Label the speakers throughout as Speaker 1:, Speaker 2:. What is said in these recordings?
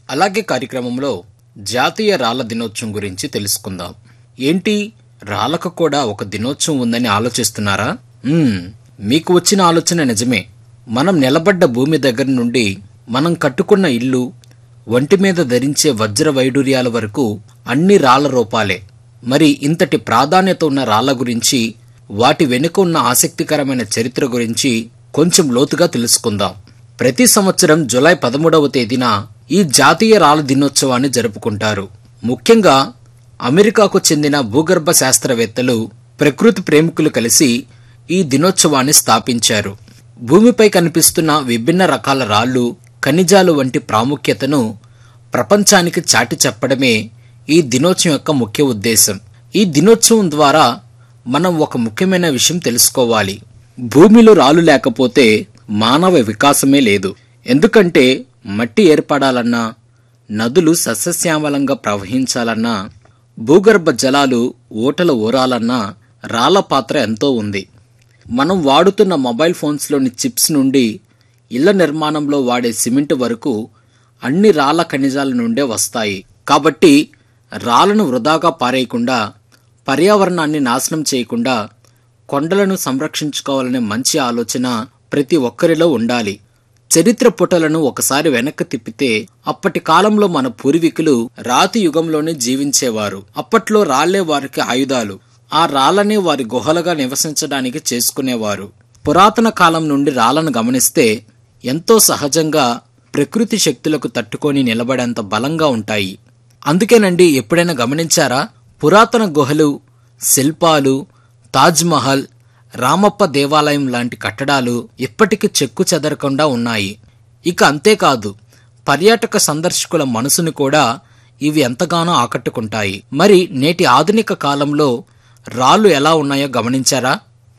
Speaker 1: అలాగే కార్యక్రమంలో జాతీయ రాళ్ల దినోత్సవం గురించి తెలుసుకుందాం ఏంటి రాళ్లకు కూడా ఒక దినోత్సవం ఉందని ఆలోచిస్తున్నారా మ్మ్, మీకు వచ్చిన ఆలోచన నిజమే మనం నిలబడ్డ భూమి దగ్గర నుండి మనం కట్టుకున్న ఇల్లు ఒంటి మీద ధరించే వజ్ర వైడూర్యాల వరకు అన్ని రాళ్ల రూపాలే మరి ఇంతటి ప్రాధాన్యత ఉన్న రాళ్ల గురించి వాటి వెనుక ఉన్న ఆసక్తికరమైన చరిత్ర గురించి కొంచెం లోతుగా తెలుసుకుందాం ప్రతి సంవత్సరం జులై పదమూడవ తేదీన ఈ జాతీయ రాళ్ల దినోత్సవాన్ని జరుపుకుంటారు ముఖ్యంగా అమెరికాకు చెందిన భూగర్భ శాస్త్రవేత్తలు ప్రకృతి ప్రేమికులు కలిసి ఈ దినోత్సవాన్ని స్థాపించారు భూమిపై కనిపిస్తున్న విభిన్న రకాల రాళ్లు ఖనిజాలు వంటి ప్రాముఖ్యతను ప్రపంచానికి చాటి చెప్పడమే ఈ దినోత్సవం యొక్క ముఖ్య ఉద్దేశం ఈ దినోత్సవం ద్వారా మనం ఒక ముఖ్యమైన విషయం తెలుసుకోవాలి భూమిలో రాళ్ళు లేకపోతే మానవ వికాసమే లేదు ఎందుకంటే మట్టి ఏర్పడాలన్నా నదులు సస్యశ్యామలంగా ప్రవహించాలన్నా భూగర్భ జలాలు ఊటలు ఊరాలన్నా రాళ్ల పాత్ర ఎంతో ఉంది మనం వాడుతున్న మొబైల్ ఫోన్స్లోని చిప్స్ నుండి ఇళ్ల నిర్మాణంలో వాడే సిమెంట్ వరకు అన్ని రాళ్ల ఖనిజాల నుండే వస్తాయి కాబట్టి రాళ్లను వృధాగా పారేయకుండా పర్యావరణాన్ని నాశనం చేయకుండా కొండలను సంరక్షించుకోవాలనే మంచి ఆలోచన ప్రతి ఒక్కరిలో ఉండాలి చరిత్ర పుటలను ఒకసారి వెనక్కి తిప్పితే అప్పటి కాలంలో మన పూర్వీకులు రాతి యుగంలోనే జీవించేవారు అప్పట్లో రాళ్లే వారికి ఆయుధాలు ఆ రాళ్లనే వారి గుహలుగా నివసించడానికి చేసుకునేవారు పురాతన కాలం నుండి రాళ్లను గమనిస్తే ఎంతో సహజంగా ప్రకృతి శక్తులకు తట్టుకొని నిలబడేంత బలంగా ఉంటాయి అందుకేనండి ఎప్పుడైనా గమనించారా పురాతన గుహలు శిల్పాలు తాజ్మహల్ రామప్ప దేవాలయం లాంటి కట్టడాలు ఇప్పటికీ చెక్కు చెదరకుండా ఉన్నాయి ఇక అంతేకాదు పర్యాటక సందర్శకుల మనసుని కూడా ఇవి ఎంతగానో ఆకట్టుకుంటాయి మరి నేటి ఆధునిక కాలంలో రాళ్ళు ఎలా ఉన్నాయో గమనించారా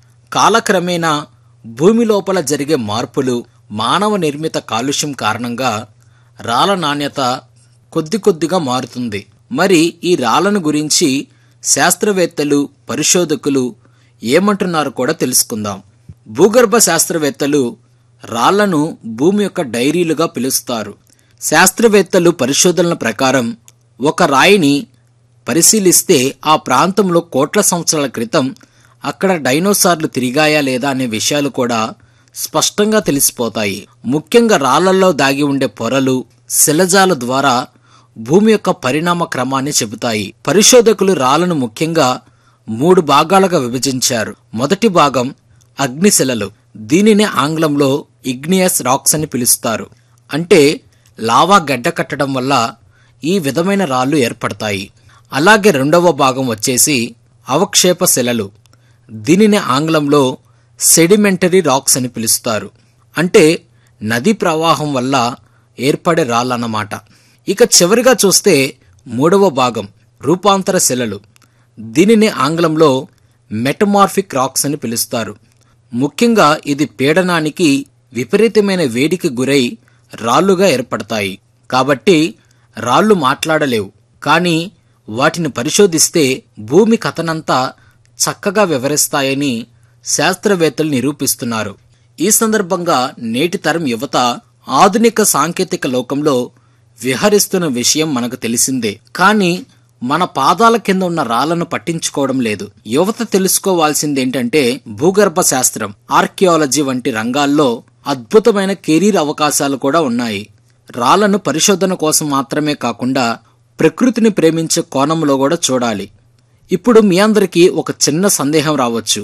Speaker 1: కాలక్రమేణా భూమి లోపల జరిగే మార్పులు మానవ నిర్మిత కాలుష్యం కారణంగా రాళ్ల నాణ్యత కొద్ది కొద్దిగా మారుతుంది మరి ఈ రాళ్లను గురించి శాస్త్రవేత్తలు పరిశోధకులు ఏమంటున్నారో కూడా తెలుసుకుందాం భూగర్భ శాస్త్రవేత్తలు రాళ్లను భూమి యొక్క డైరీలుగా పిలుస్తారు శాస్త్రవేత్తలు పరిశోధనల ప్రకారం ఒక రాయిని పరిశీలిస్తే ఆ ప్రాంతంలో కోట్ల సంవత్సరాల క్రితం అక్కడ డైనోసార్లు తిరిగాయా లేదా అనే విషయాలు కూడా స్పష్టంగా తెలిసిపోతాయి ముఖ్యంగా రాళ్లలో దాగి ఉండే పొరలు శిలజాల ద్వారా భూమి యొక్క పరిణామ క్రమాన్ని చెబుతాయి పరిశోధకులు రాళ్లను ముఖ్యంగా మూడు భాగాలుగా విభజించారు మొదటి భాగం అగ్నిశిలలు దీనిని ఆంగ్లంలో ఇగ్నియస్ రాక్స్ అని పిలుస్తారు అంటే లావా గడ్డ కట్టడం వల్ల ఈ విధమైన రాళ్లు ఏర్పడతాయి అలాగే రెండవ భాగం వచ్చేసి అవక్షేప శిలలు దీనిని ఆంగ్లంలో సెడిమెంటరీ రాక్స్ అని పిలుస్తారు అంటే నదీ ప్రవాహం వల్ల ఏర్పడే రాళ్ళన్నమాట ఇక చివరిగా చూస్తే మూడవ భాగం రూపాంతర శిలలు దీనిని ఆంగ్లంలో మెటమార్ఫిక్ రాక్స్ అని పిలుస్తారు ముఖ్యంగా ఇది పీడనానికి విపరీతమైన వేడికి గురై రాళ్లుగా ఏర్పడతాయి కాబట్టి రాళ్లు మాట్లాడలేవు కానీ వాటిని పరిశోధిస్తే భూమి కథనంతా చక్కగా వివరిస్తాయని శాస్త్రవేత్తలు నిరూపిస్తున్నారు ఈ సందర్భంగా నేటి తరం యువత ఆధునిక సాంకేతిక లోకంలో విహరిస్తున్న విషయం మనకు తెలిసిందే కానీ మన పాదాల కింద ఉన్న రాళ్లను పట్టించుకోవడం లేదు యువత తెలుసుకోవాల్సిందేంటంటే భూగర్భ శాస్త్రం ఆర్కియాలజీ వంటి రంగాల్లో అద్భుతమైన కెరీర్ అవకాశాలు కూడా ఉన్నాయి రాళ్లను పరిశోధన కోసం మాత్రమే కాకుండా ప్రకృతిని ప్రేమించే కోణంలో కూడా చూడాలి ఇప్పుడు మీ అందరికీ ఒక చిన్న సందేహం రావచ్చు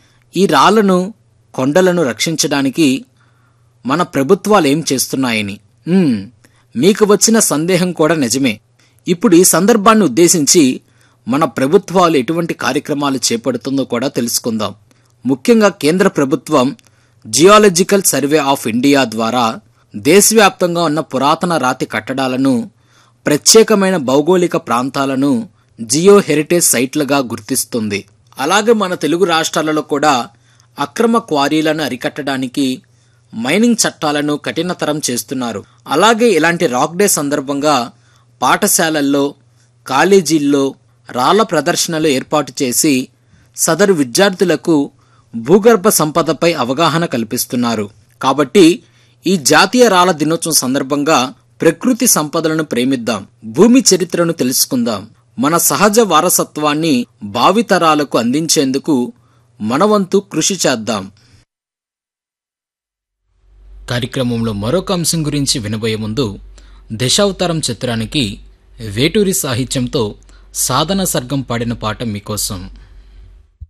Speaker 1: ఈ రాళ్లను కొండలను రక్షించడానికి మన ప్రభుత్వాలు ఏం చేస్తున్నాయని మ్మ్, మీకు వచ్చిన సందేహం కూడా నిజమే ఇప్పుడు ఈ సందర్భాన్ని ఉద్దేశించి మన ప్రభుత్వాలు ఎటువంటి కార్యక్రమాలు చేపడుతుందో కూడా తెలుసుకుందాం ముఖ్యంగా కేంద్ర ప్రభుత్వం జియాలజికల్ సర్వే ఆఫ్ ఇండియా ద్వారా దేశవ్యాప్తంగా ఉన్న పురాతన రాతి కట్టడాలను ప్రత్యేకమైన భౌగోళిక ప్రాంతాలను జియో హెరిటేజ్ సైట్లుగా గుర్తిస్తుంది అలాగే మన తెలుగు రాష్ట్రాలలో కూడా అక్రమ క్వారీలను అరికట్టడానికి మైనింగ్ చట్టాలను కఠినతరం చేస్తున్నారు అలాగే ఇలాంటి రాక్ డే సందర్భంగా పాఠశాలల్లో కాలేజీల్లో రాళ్ల ప్రదర్శనలు ఏర్పాటు చేసి సదరు విద్యార్థులకు భూగర్భ సంపదపై అవగాహన కల్పిస్తున్నారు కాబట్టి ఈ జాతీయ రాళ్ల దినోత్సవం సందర్భంగా ప్రకృతి సంపదలను ప్రేమిద్దాం భూమి చరిత్రను తెలుసుకుందాం మన సహజ వారసత్వాన్ని భావితరాలకు అందించేందుకు మనవంతు కృషి చేద్దాం కార్యక్రమంలో మరొక అంశం గురించి వినబోయే ముందు దశావతారం చిత్రానికి వేటూరి సాహిత్యంతో సాధన సర్గం పాడిన పాట మీకోసం